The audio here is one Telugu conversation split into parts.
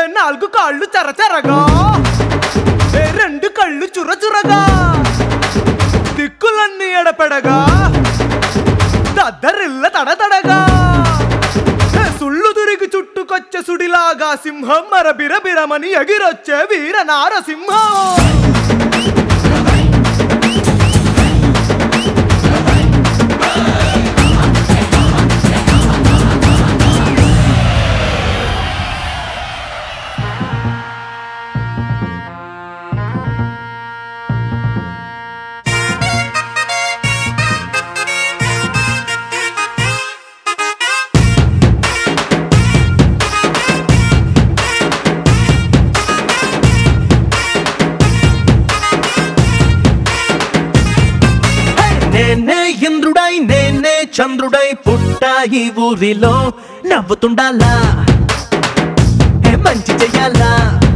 నాలుగు కాళ్ళు చరచరగా ఏ రెండు కళ్ళు చురచురగా దిక్కులన్నీ ఎడపెడగా దద్దరిల్ల తడతడగా ఏ సుళ్ళు తిరిగి చుట్టుకొచ్చే సుడిలాగా సింహం మర బిరబిరమని ఎగిరొచ్చే వీర నారసింహం నేనే ఇంద్రుడై నేనే చంద్రుడై పుట్టా ఈ ఊరిలో నవ్వుతుండాలా ఏ మంచి చెయ్యాలా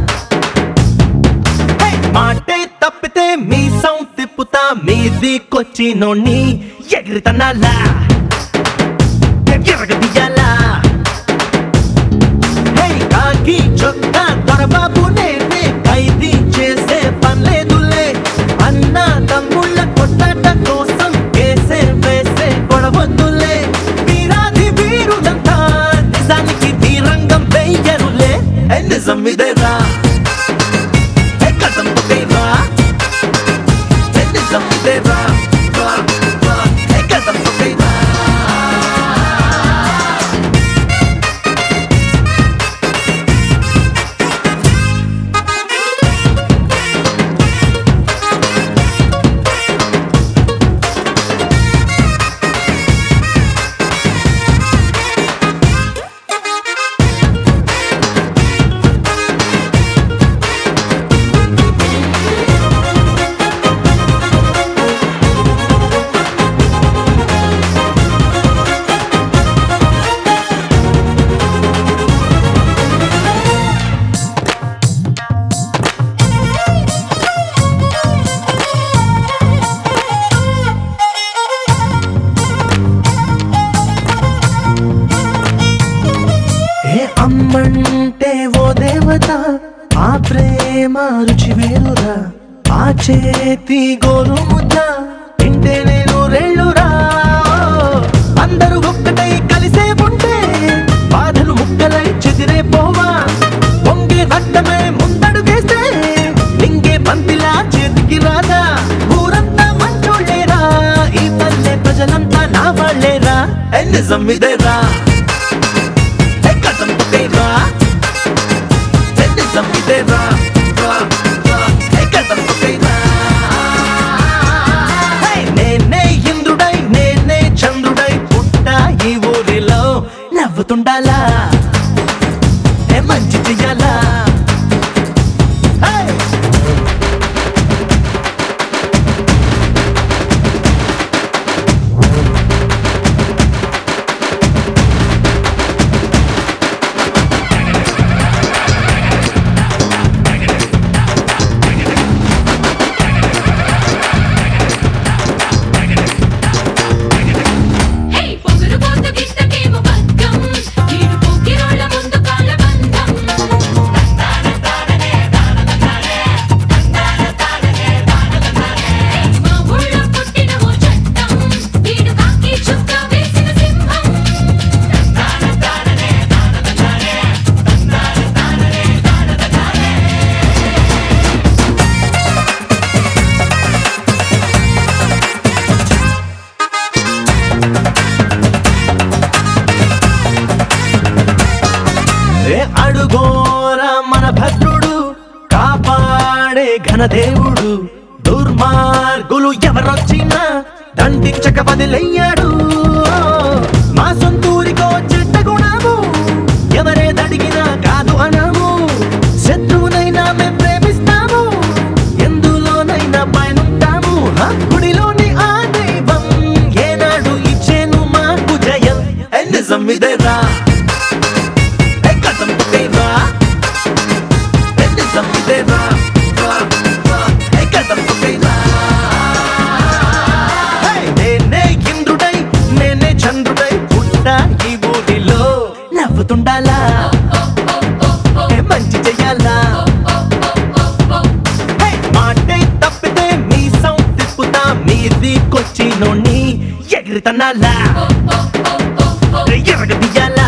హే, మాటే తప్పితే మీ సౌ తిప్పుతా మీదికొచ్చి నోణ్ణి ఎగిరితనాలా ఎగరగదీయాలా హే కాకి చొక్కా దొరబాబు నేనే ఖైదీ చేసే పనిలేదులే అన్న తమ్ముళ్ళ కొట్టాట కోసం కేసే వేసే గొడవద్దులే వీరాది వీరులంతా నిజానికి వీరంగం వెయ్యరులే ఏ నిజం ఇదేరా ఏ కథం పొగైరా ఏ నిజం ఇదేరా రా, రా, ఏ కథం పొగైరా ఏ అమ్మంటే ఓ దేవత ఆ ప్రేమ రుచి వేరురా ఆ చేతి గోరు ముద్ద తింటే నేను రెళ్ళురా అందరూ ఒక్కటై కలిసే ఉంటే బాధలు ముక్కలై చెదిరే పోవా పొంగే రక్తమే ముందడుగేస్తే ఇంకే పంతిలా చేతికి రాదా ఊరంతా మంచోళ్ళేరా ఈ పల్లె ప్రజలంతా నా వాళ్ళేరా ఏ నిజం ఇదేరా ఏ కథం పొగైరా ఏ నిజం ఇదేరా రా, రా, ఏ కథం పొగైరా హే, నేనే ఇంద్రుడై నేనే చంద్రుడై పుట్టా ఈ ఊరిలో నవ్వుతుండాలా ఏ మంచి చెయ్యాలా హే హే పొగరు పోత గిట్టకేమో బద్ధం ఈడు పోకిరోళ్ళ ముందు కాళ్ళ బంధం మా ఊళ్ళో పుట్టిన ఓ చట్టం ఈడు కాకి చుక్క వేసిన సింహం ఏ అడుగోరా మన భద్రుడు కాపాడే ఘనదేవుడు దుర్మార్గులు ఎవరొచ్చినా దండించక వదిలయ్యాడు మా సొంతూరికో చెడ్డ గుణము ఎవరేదడిగినా కాదు అనము శత్రువునైనా మేం ప్రేమిస్తాము ఎందులోనైనా పైనుంటాము హ? గుడిలోని ఆ దైవం ఏనాడు ఇచ్చేను మాకు జయం ఏ నిజం ఇదేరా ఏ కథం పొగైరా ఏ నిజం ఇదేరా రా, రా, ఏ కథం పొగైరా హే, నేనే ఇంద్రుడై నేనే చంద్రుడై పుట్ట నోణ్ణి ఎగిరి తన్నాలా ఎరగ దియ్యాలా